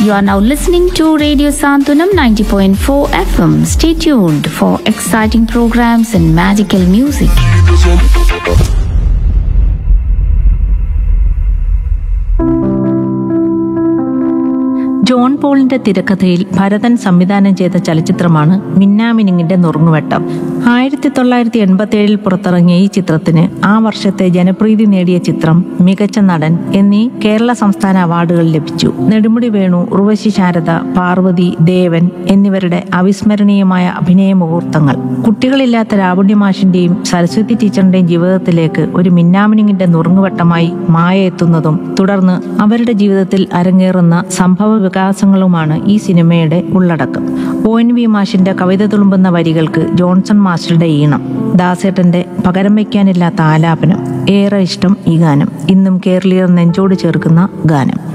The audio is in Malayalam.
You are now listening to Radio Santunam 90.4 FM. Stay tuned for exciting programs and magical music. John പോളിന്റെ തിരക്കഥയിൽ ഭരതൻ സംവിധാനം ചെയ്ത ചലച്ചിത്രമാണ് മിന്നാമിനിങ്ങിന്റെ നുറുങ്ങുവെട്ടം ആയിരത്തി തൊള്ളായിരത്തി എൺപത്തി ഏഴിൽ പുറത്തിറങ്ങിയ ഈ ചിത്രത്തിന് ആ വർഷത്തെ ജനപ്രീതി നേടിയ ചിത്രം മികച്ച നടൻ എന്നീ കേരള സംസ്ഥാന അവാർഡുകൾ ലഭിച്ചു നെടുമുടി വേണു ഉർവശി ശാരദ പാർവതി ദേവൻ എന്നിവരുടെ അവിസ്മരണീയമായ അഭിനയ മുഹൂർത്തങ്ങൾ കുട്ടികളില്ലാത്ത രാവുണ്യമാഷിന്റെയും സരസ്വതി ടീച്ചറിന്റെയും ജീവിതത്തിലേക്ക് ഒരു മിന്നാമിനിങ്ങിന്റെ നുറുങ്ങുവട്ടമായി മായ എത്തുന്നതും തുടർന്ന് അവരുടെ ജീവിതത്തിൽ അരങ്ങേറുന്ന സംഭവ വികാസങ്ങളുമാണ് ഈ സിനിമയുടെ ഉള്ളടക്കം ഒ എൻ വി മാഷിന്റെ കവിത തുളുമ്പുന്ന വരികൾക്ക് ജോൺസൺ മാസ്റ്ററുടെ ഈണം ദാസേട്ടന്റെ പകരം വയ്ക്കാനില്ലാത്ത ആലാപനം ഏറെ ഇഷ്ടം ഈ ഗാനം ഇന്നും കേരളീയർ നെഞ്ചോട് ചേർക്കുന്ന ഗാനം